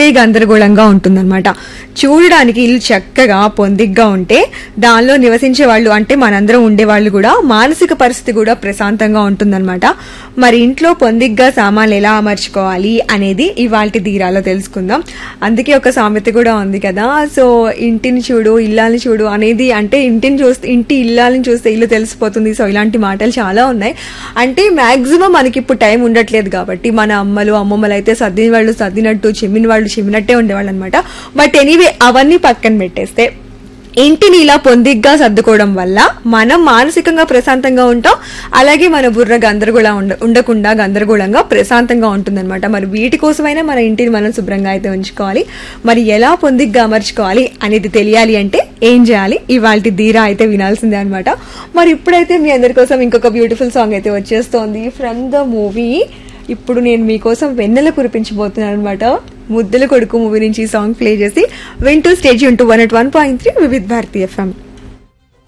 గందరగోళంగా ఉంటుందన్నమాట చూడడానికి ఇల్లు చక్కగా పొందిగ్గా ఉంటే దానిలో నివసించే వాళ్ళు అంటే మనందరం ఉండేవాళ్ళు కూడా మానసిక పరిస్థితి కూడా ప్రశాంతంగా ఉంటుందన్నమాట మరి ఇంట్లో పొందిగ్గా సామాన్లు ఎలా అమర్చుకోవాలి అనేది ఇవాళ తీరాలో తెలుసుకుందాం అందుకే ఒక సామెత కూడా ఉంది కదా సో ఇంటిని చూడు ఇల్లాలని చూడు అనేది అంటే ఇంటిని చూస్తే ఇంటి ఇల్లాలని చూస్తే ఇల్లు తెలిసిపోతుంది సో ఇలాంటి మాటలు చాలా ఉన్నాయి అంటే మాక్సిమం మనకి ఇప్పుడు టైం ఉండట్లేదు కాబట్టి మన అమ్మలు అమ్మమ్మలు అయితే సర్దిన వాళ్ళు సర్దినట్టు చెమ్మిన వాళ్ళు చెమ్మినట్టే ఉండేవాళ్ళు అనమాట బట్ ఎనీవే అవన్నీ పక్కన పెట్టేస్తే ఇంటిని ఇలా పొందిగ్గా సర్దుకోవడం వల్ల మనం మానసికంగా ప్రశాంతంగా ఉంటాం అలాగే మన బుర్ర గందరగోళం ఉండ ఉండకుండా గందరగోళంగా ప్రశాంతంగా ఉంటుందన్నమాట మరి వీటి కోసమైనా మన ఇంటిని మనం శుభ్రంగా అయితే ఉంచుకోవాలి మరి ఎలా పొందిగ్గా అమర్చుకోవాలి అనేది తెలియాలి అంటే ఏం చేయాలి ఇవాళ ధీరా అయితే వినాల్సిందే అనమాట మరి ఇప్పుడైతే మీ అందరి కోసం ఇంకొక బ్యూటిఫుల్ సాంగ్ అయితే వచ్చేస్తోంది ఫ్రమ్ ద మూవీ ఇప్పుడు నేను మీకోసం వెన్నెల కురిపించబోతున్నాను అనమాట ముద్దుల కొడుకు మూవీ నుంచి ఈ సాంగ్ ప్లే చేసి వింటూ స్టేజ్ ఉంటూ one eight one point three Vividh Bharati FM